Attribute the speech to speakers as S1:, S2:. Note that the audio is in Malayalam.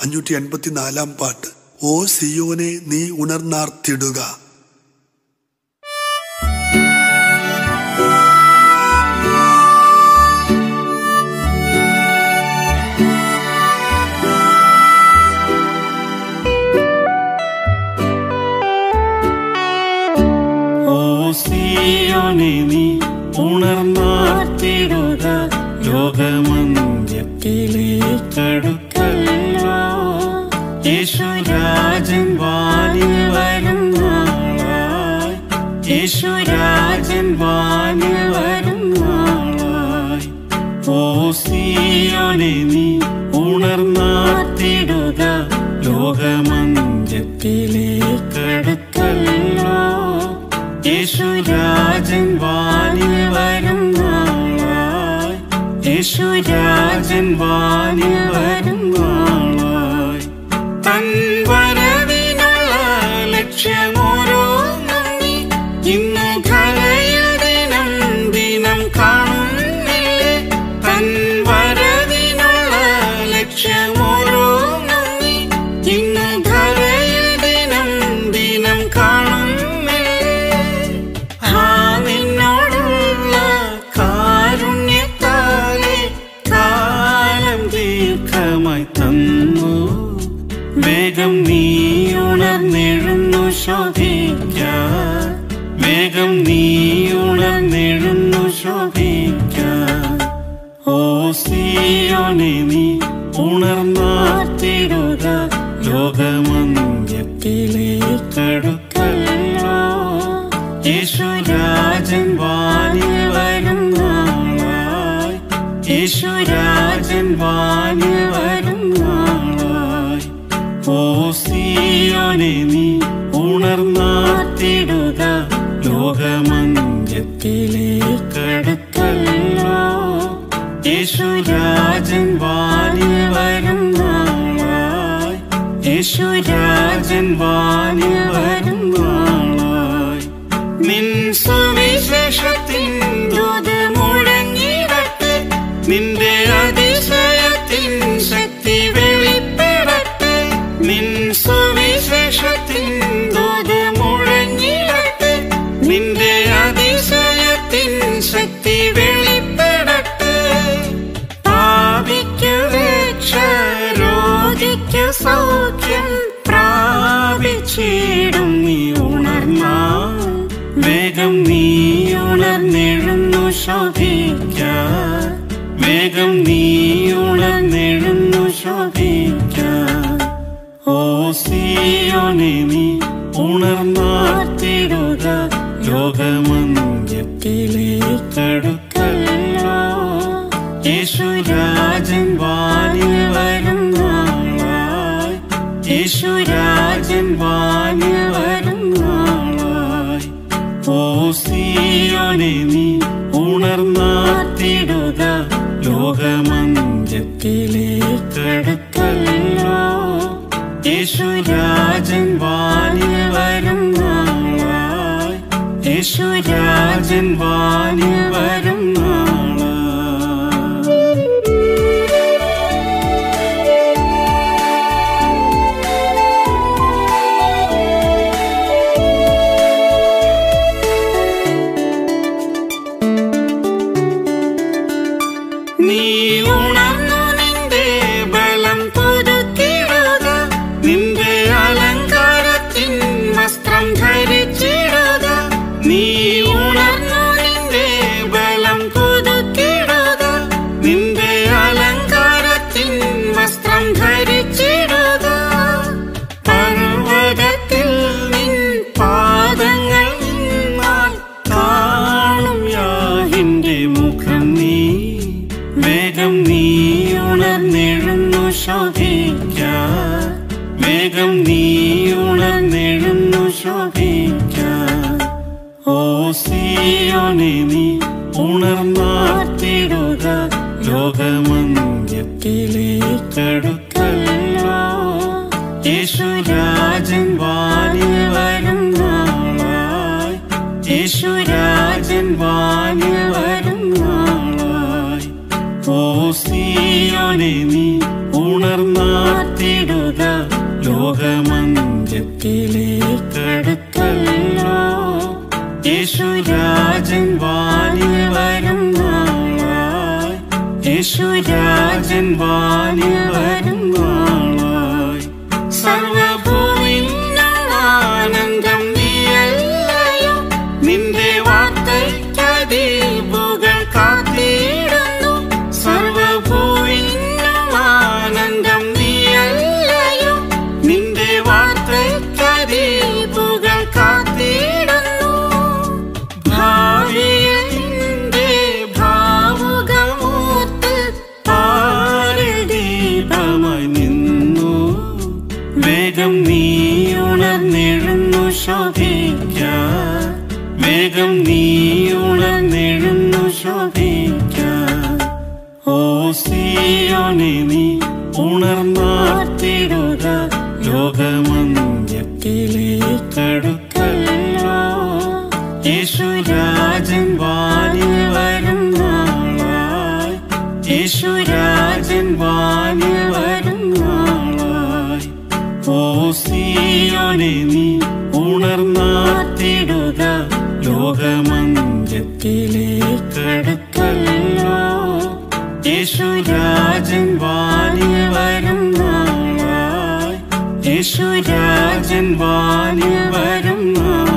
S1: അഞ്ഞൂറ്റി എൺപത്തിനാലാം പാട്ട് ഓ സിയോനെ നീ ഉണർന്നാർത്തിടുക
S2: ഓ സിയോനെ നീ ഉണർന്നാർത്തിടുക ലോകമന്ത്യത്തിലേക്കടുക്കല്ലോ യേശുരാജൻ വാനിൽ വരും നാളായി യേശുരാജൻ വാനിൽ വരും നാളായി ഓ സിയോനെ നീ ഉണർന്നാർത്തിടുക ലോകമന്ത്യത്തിലേക്കടുക്കല്ലോ യേശുരാജൻ വാനിൽ വരും നാളായി യേശുരാജൻ വാനിൽ വരും നാളായി തൻ വരവിനുള്ള ലക്ഷ്യമോരോന്നും നീ ഇന്ന് ധരയിൽ ദിനം ദിനം കാണുന്നില്ലേ തൻ വരവിനുള്ള ലക്ഷ്യമോരോന്നും നീ ഇന്ന് ധരയിൽ ദിനം ദിനം കാണുന്നില്ലേ ആ നിന്നോടുള്ള കാരുണ്യത്താലെ കാലം ദീർഘമായി തന്നു വേഗം നീ ഉണർന്നെഴുന്നു ശോഭിക്ക വേഗം നീ ഉണർന്നെഴുന്നു ശോഭിക്ക ഓ സിയോനെ നീ ഉണർന്നാർത്തിടുക ലോകമന്ത്യത്തിലേക്കടുക്കല്ലോ യേശുരാജൻ വാനിൽ വരും നാളായി യേശുരാജൻ വാനിൽ വരും നാളായി ഓ സിയോനെ നീ ഉണർന്നാർത്തിടുക ലോകമന്ത്യത്തിലേക്കടുക്കല്ലോ യേശുരാജൻ വാനിൽ വരും നാളായി യേശുരാജൻ വാനിൽ വരും നാളായി നിൻ സുവിശേഷത്തിൻ ദൂത് മുഴങ്ങിടട്ടെ നിന്റെ അതിശയത്തിൻ ശക്തി വെളിപ്പെടട്ടെ നിൻ സുവിശേഷത്തിൻ ദൂത് മുഴങ്ങിടട്ടെ നിന്റെ അതിശയത്തിൻ ശക്തി വെളിപ്പെടട്ടെ പാപിക്ക് രക്ഷ രോഗിക്ക് സൗഖ്യം പ്രാപിച്ചിടും നീ ഉണർന്ന വേഗം നീ ഉണർന്നെഴുന്നു ശോഭിക്ക വേഗം നീ ഉണർന്നെഴുന്നു ശോഭിക്ക ഓ സിയോനെ നീ ഉണർന്നാർത്തിടുക ലോകമന്ത്യത്തിലേക്കടുക്കല്ലോ യേശുരാജൻ വാനിൽ വരും നാളായി യേശുരാജൻ വാനിൽ വരും നാളായി ഓ സിയോനെ നീ ഉണർന്നാർത്തിടുക ലോകമന്ത്യത്തിലേക്കടുക്കല്ലോ യേശുരാജൻ വാനിൽ വരും നാളായി യേശുരാജൻ വാനിൽ വരും നാളായി നീ ഉണർന്നു നിന്റെ ബലം പുതുക്കിടുക നിന്റെ അലങ്കാരത്തിൻ വസ്ത്രം ധരിച്ചിടുക നീ ഉണർന്നു നിന്റെ ബലം പുതുക്കിടുക നിന്റെ അലങ്കാരത്തിൻ വസ്ത്രം ധരിച്ചിടുക പർവ്വതത്തിൽ നിൻ പാദങ്ങൾ നിന്നാൽ കാണും യാഹിന്റെ മുഖം നീ വേഗം നീ ഉണർന്നെഴുന്നു ശോഭിക്ക വേഗം നീ ഉണർന്നെഴുന്നു ശോഭിക്ക ഓ സിയോനെ നീ ഉണർന്നാർത്തിടുക ലോകമന്ത്യത്തിലേക്കടുക്കല്ലോ യേശുരാജൻ വാനിൽ വരും നാളായി യേശുരാജൻ വാനിൽ വരും നാളായി ഓ സിയോനെ നീ ഉണർ ഉണർന്നാത്തിടുക ലോകമന്ത്യത്തിലേക്കടുത്തല്ലോ യേശുരാജൻ വാനിൽ വരും നാളായി യേശുരാജൻ വാനിൽ വരും നാളായി സർവഭൂമിന്നാനന്ദം നീയല്ലയോ നിന്റെ വാർത്തയ്ക്കതീപുകൾ കാത്തിടുന്നു സർവഭൂമിന്നാനന്ദം നീയല്ലയോ നിന്റെ വാർത്തയ്ക്കതീപുകൾ കാത്തിടുന്നു ഭാവിയിൽ നിന്റെ ഭാവുകമൂത്ത് പാരിൽ ദീപമായി നിന്നു വേഗം നീ ഉണർന്നെഴുന്നു ശോഭിക്ക വേഗം നീ ഉണർന്നെഴുന്നു ശോഭിക്ക ഓ സിയോനെ നീ ഉണർന്നാർത്തിടുക ലോകമന്ത്യത്തിലേക്കടുക്കല്ലോ യേശുരാജൻ വാനിൽ വരും നാളായി യേശുരാജൻ വാനിൽ വരും നാളായി ഓ സിയോനെ നീ ഉണർന്നാത്തിടുക ലോകമന്ത്യത്തിലേക്കടുക്കല്ലോ യേശുരാജൻ വാനിൽ വരും നാളായി യേശുരാജൻ വാനിൽ വരും നാളായി